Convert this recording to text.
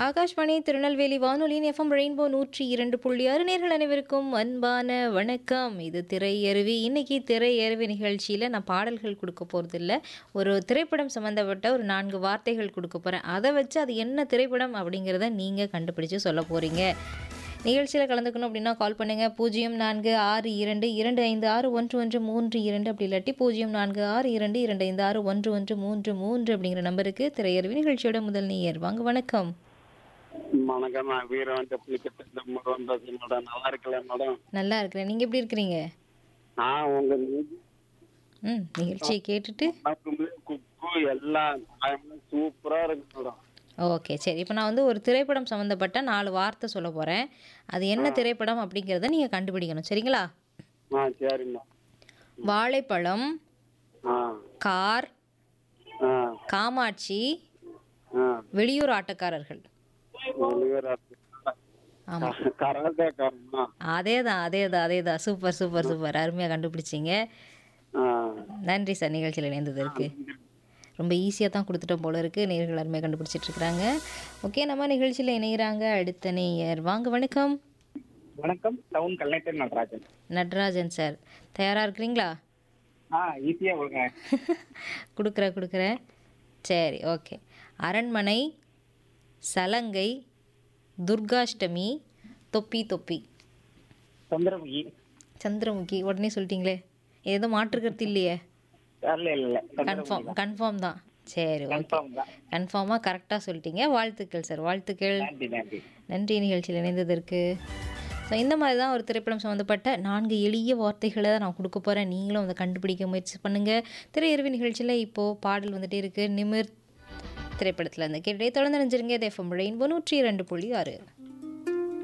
ஆகாஷ்வாணி திருநெல்வேலி வானொலியின் FM rainbow நூற்றி இரண்டு புள்ளி ஆறு நேர்கள் அனைவருக்கும் அன்பான வணக்கம் இது திரையருவி இன்னைக்கு திரையருவி நிகழ்ச்சியில் நான் பாடல்கள் கொடுக்க போகிறதில்ல ஒரு திரைப்படம் சம்மந்தப்பட்ட ஒரு நான்கு வார்த்தைகள் கொடுக்க போகிறேன் அதை வச்சு அது என்ன திரைப்படம் அப்படிங்கிறத நீங்கள் கண்டுபிடிச்சு சொல்ல போகிறீங்க நிகழ்ச்சியில் கலந்துக்கணும் அப்படின்னா கால் பண்ணுங்கள் பூஜ்ஜியம் நான்கு ஆறு இரண்டு இரண்டு ஐந்து ஆறு ஒன்று ஒன்று மூன்று இரண்டு அப்படி இல்லாட்டி பூஜ்ஜியம் நான்கு ஆறு இரண்டு இரண்டு ஐந்து ஆறு ஒன்று ஒன்று மூன்று மூன்று அப்படிங்கிற நம்பருக்கு திரையருவி நிகழ்ச்சியோட முதல் நேயர் வாங்க வணக்கம் வணக்கம் நான் வீரவன் டெப்ளிகேட் மேடம் பேசுறேன் மேடம் நல்லா இருக்கல மேடம் நல்லா இருக்கிறேன் நீங்கள் எப்படி இருக்கிறீங்க நான் உங்க நிதி ம் நிகழ்ச்சியை கேட்டுட்டு உணவு, குக்கு எல்லாம் சூப்பரா இருக்கு மேடம் ஓகே சரி இப்போ நான் வந்து ஒரு திரைப்படம் சம்மந்தப்பட்ட நாலு வார்த்தை சொல்ல போகிறேன் அது என்ன திரைப்படம் அப்படிங்கிறத நீங்கள் கண்டுபிடிக்கணும் சரிங்களா ஆ சரிம்மா வாழைப்பழம் ஆ கார் ஆ காமாட்சி ஆ வெளியூர் ஆட்டக்காரர்கள் ஆமாம் கராத்தே காரமா அதே தான் அதே தான் அதே தான் சூப்பர் சூப்பர் சூப்பர் அருமையாக கண்டுபிடிச்சிங்க ஆ நன்றி சார் நிகழ்ச்சியில் இணைந்ததற்கு ரொம்ப ஈஸியாக தான் கொடுத்துட்டோம் போல இருக்குது நேர்கள் அருமையாக கண்டுபிடிச்சிட்டு இருக்கிறாங்க ஓகே நம்ம நிகழ்ச்சியில் இணைகிறாங்க அடுத்த நேயர் வாங்க வணக்கம் வணக்கம் town collector Natarajan Natrajan sir தயாராக இருக்கிறீங்களா ஆ ஈஸியா கொடுங்க கொடுக்குறேன் கொடுக்குறேன் சரி ஓகே அரண்மனை சலங்கை துர்காஷ்டமி தொப்பி தொப்பி சந்திரமுகி சந்திரமுகி உடனே சொல்லிட்டீங்களே ஏதோ மாற்றுக்கிறது இல்லையே இல்ல இல்ல இல்ல கன்ஃபார்ம் கன்ஃபார்ம் தான் சரி ஓகே கன்ஃபார்ம் தான் கன்ஃபார்மாக கரெக்டாக சொல்லிட்டீங்க வாழ்த்துக்கள் சார் வாழ்த்துக்கள் நன்றி நன்றி நன்றி நிகழ்ச்சியில் இணைந்ததற்கு ஸோ இந்த மாதிரி தான் ஒரு திரைப்படம் சம்மந்தப்பட்ட நான்கு எளிய வார்த்தைகளை தான் நான் கொடுக்க போகிறேன் நீங்களும் அதை கண்டுபிடிக்க முயற்சி பண்ணுங்கள் திரையரவு நிகழ்ச்சியில் இப்போது பாடல் வந்துட்டே இருக்குது நிமிர் திரைப்படத்தில் இருந்து கேட்டே தொடர்ந்து நினைஞ்சிருங்க எஃப்எம் ரெயின்போ நூற்றி இரண்டு புள்ளி ஆறு